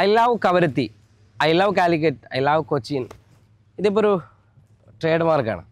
I love Kavaratti I love Calicut I love Cochin ഇതിപ്പോൾ ഒരു trade മാർക്കാണ്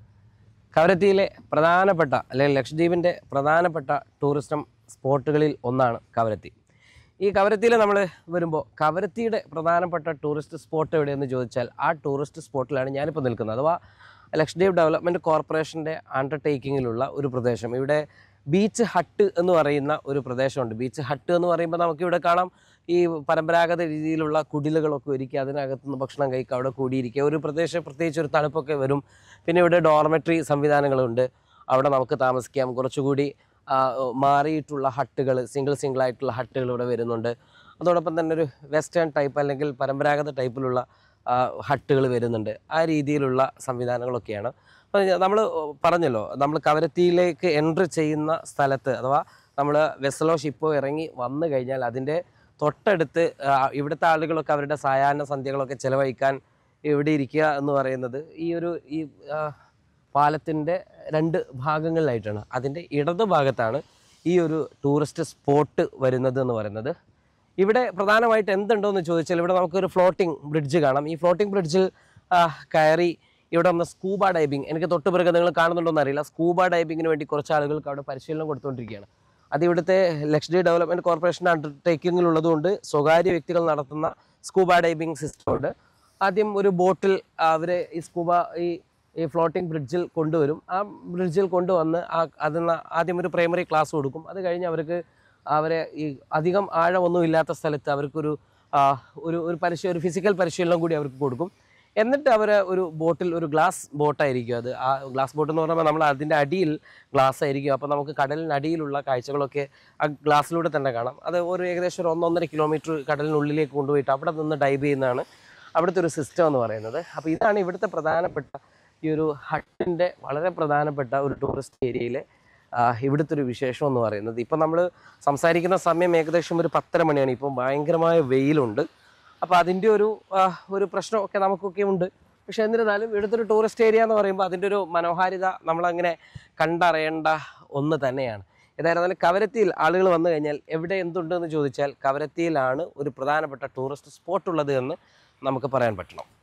കവരത്തിയിലെ പ്രധാനപ്പെട്ട അല്ലെങ്കിൽ ലക്ഷദ്വീപിൻ്റെ പ്രധാനപ്പെട്ട ടൂറിസം സ്പോട്ടുകളിൽ ഒന്നാണ് കവരത്തി ഈ കവരത്തിയിൽ നമ്മൾ വരുമ്പോൾ കവരത്തിയുടെ പ്രധാനപ്പെട്ട ടൂറിസ്റ്റ് സ്പോട്ട് എവിടെയെന്ന് ചോദിച്ചാൽ ആ ടൂറിസ്റ്റ് സ്പോട്ടിലാണ് ഞാനിപ്പോൾ നിൽക്കുന്നത് അഥവാ ലക്ഷദ്വീപ് ഡെവലപ്മെൻറ്റ് കോർപ്പറേഷൻ്റെ അണ്ടർടേക്കിങ്ങിലുള്ള ഒരു പ്രദേശം ഇവിടെ ബീച്ച് ഹട്ട് എന്ന് പറയുന്ന ഒരു പ്രദേശമുണ്ട് ബീച്ച് ഹട്ട് എന്ന് പറയുമ്പോൾ നമുക്കിവിടെ കാണാം ഈ പരമ്പരാഗത രീതിയിലുള്ള കുടിലുകളൊക്കെ ഒരുക്കി അതിനകത്ത് നിന്ന് ഭക്ഷണം കഴിക്കുക അവിടെ കൂടിയിരിക്കുക ഒരു പ്രദേശം പ്രത്യേകിച്ച് ഒരു തണുപ്പൊക്കെ വരും പിന്നെ ഇവിടെ ഡോർമെട്രി സംവിധാനങ്ങളുണ്ട് അവിടെ നമുക്ക് താമസിക്കാം കുറച്ചുകൂടി ആ, മാറിയിട്ടുള്ള ഹട്ടുകൾ സിംഗിൾ സിംഗിൾ ആയിട്ടുള്ള ഹട്ടുകൾ ഇവിടെ വരുന്നുണ്ട് അതോടൊപ്പം തന്നെ ഒരു വെസ്റ്റേൺ ടൈപ്പ് അല്ലെങ്കിൽ പരമ്പരാഗത ടൈപ്പിലുള്ള ഹട്ടുകൾ വരുന്നുണ്ട് ആ രീതിയിലുള്ള സംവിധാനങ്ങളൊക്കെയാണ് അപ്പോൾ നമ്മൾ പറഞ്ഞല്ലോ നമ്മൾ കവരത്തിയിലേക്ക് എൻട്രി ചെയ്യുന്ന സ്ഥലത്ത് അഥവാ നമ്മൾ വെസലോ ഷിപ്പോ ഇറങ്ങി വന്നു കഴിഞ്ഞാൽ അതിൻ്റെ തൊട്ടടുത്ത് ആ, ഇവിടുത്തെ ആളുകളൊക്കെ അവരുടെ സായാഹ്ന സന്ധ്യകളൊക്കെ ചിലവഴിക്കാൻ ഇവിടെ ഇരിക്കുക എന്ന് പറയുന്നത് ഈ ഒരു ഈ ആ, പാലത്തിൻ്റെ രണ്ട് ഭാഗങ്ങളിലായിട്ടാണ് അതിൻ്റെ ഇടത് ഭാഗത്താണ് ഈ ഒരു ടൂറിസ്റ്റ് സ്പോട്ട് വരുന്നത് എന്ന് പറയുന്നത് ഇവിടെ പ്രധാനമായിട്ട് എന്തുണ്ടോ എന്ന് ചോദിച്ചാൽ ഇവിടെ നമുക്കൊരു ഫ്ലോട്ടിംഗ് ബ്രിഡ്ജ് കാണാം ഈ ഫ്ലോട്ടിംഗ് ബ്രിഡ്ജിൽ കയറി ഇവിടെ ഒന്ന് സ്കൂബ ഡൈവിങ് എനിക്ക് തൊട്ട് പിറകെ നിങ്ങൾ കാണുന്നുണ്ടോ എന്ന് അറിയില്ല സ്കൂബ ഡൈവിങ്ങിന് വേണ്ടി കുറച്ച് ആളുകൾക്ക് അവിടെ പരിശീലനം കൊടുത്തുകൊണ്ടിരിക്കുകയാണ് അത് ഇവിടുത്തെ ലക്ഷദ്വീപ് ഡെവലപ്മെൻറ്റ് കോർപ്പറേഷൻ അണ്ടർടേക്കിങ്ങിലുള്ളതുകൊണ്ട് സ്വകാര്യ വ്യക്തികൾ നടത്തുന്ന സ്കൂബ ഡൈവിംഗ് സിസ്റ്റം ഉണ്ട് ആദ്യം ഒരു ബോട്ടിൽ അവരെ ഈ സ്കൂബ ഈ ഈ ഫ്ലോട്ടിംഗ് ബ്രിഡ്ജിൽ കൊണ്ടുവരും ആ ബ്രിഡ്ജിൽ കൊണ്ടുവന്ന് ആ അതിന് ആദ്യം ഒരു പ്രൈമറി ക്ലാസ് കൊടുക്കും അത് കഴിഞ്ഞ് അവർക്ക് അവരെ ഈ അധികം ആഴമൊന്നും ഇല്ലാത്ത സ്ഥലത്ത് അവർക്കൊരു ആ, ഒരു ഒരു പരിശീലനം ഒരു ഫിസിക്കൽ പരിശീലനം കൂടി അവർക്ക് കൊടുക്കും എന്നിട്ട് അവർ ഒരു ബോട്ടിൽ ഒരു ഗ്ലാസ് ബോട്ടായിരിക്കും അത് ആ ഗ്ലാസ് ബോട്ട് എന്ന് പറയുമ്പോൾ നമ്മൾ അതിൻ്റെ അടിയിൽ ഗ്ലാസ് ആയിരിക്കും അപ്പോൾ നമുക്ക് കടലിനടിയിലുള്ള കാഴ്ചകളൊക്കെ ആ ഗ്ലാസ്സിലൂടെ തന്നെ കാണാം അത് ഒരു ഏകദേശം ഒരു ഒന്നൊന്നര കിലോമീറ്റർ കടലിനുള്ളിലേക്ക് കൊണ്ടുപോയിട്ട് അവിടെ നിന്ന് ഡൈവ് ചെയ്യുന്നതാണ് അവിടുത്തെ ഒരു സിസ്റ്റം എന്ന് പറയുന്നത് അപ്പോൾ ഇതാണ് ഇവിടുത്തെ പ്രധാനപ്പെട്ട ഈ ഒരു ഹട്ടിൻ്റെ വളരെ പ്രധാനപ്പെട്ട ഒരു ടൂറിസ്റ്റ് ഏരിയയിലെ ആ, ഇവിടുത്തെ ഒരു വിശേഷം എന്ന് പറയുന്നത് ഇപ്പം നമ്മൾ സംസാരിക്കുന്ന സമയം ഏകദേശം ഒരു പത്തര മണിയാണ് ഇപ്പം ഭയങ്കരമായ വെയിലുണ്ട് അപ്പോൾ അതിൻ്റെ ഒരു ആ, ഒരു പ്രശ്നമൊക്കെ നമുക്കൊക്കെ ഉണ്ട് പക്ഷേ എന്നിരുന്നാലും ഇവിടുത്തെ ഒരു ടൂറിസ്റ്റ് ഏരിയ എന്ന് പറയുമ്പോൾ അതിൻ്റെ ഒരു മനോഹാരിത നമ്മളങ്ങനെ കണ്ടറിയേണ്ട ഒന്ന് തന്നെയാണ് ഏതായിരുന്നാലും കവരത്തിയിൽ ആളുകൾ വന്നു കഴിഞ്ഞാൽ എവിടെ എന്തുണ്ടെന്ന് ചോദിച്ചാൽ കവരത്തിയിലാണ് ഒരു പ്രധാനപ്പെട്ട ടൂറിസ്റ്റ് സ്പോട്ട് ഉള്ളത് എന്ന് നമുക്ക് പറയാൻ പറ്റണം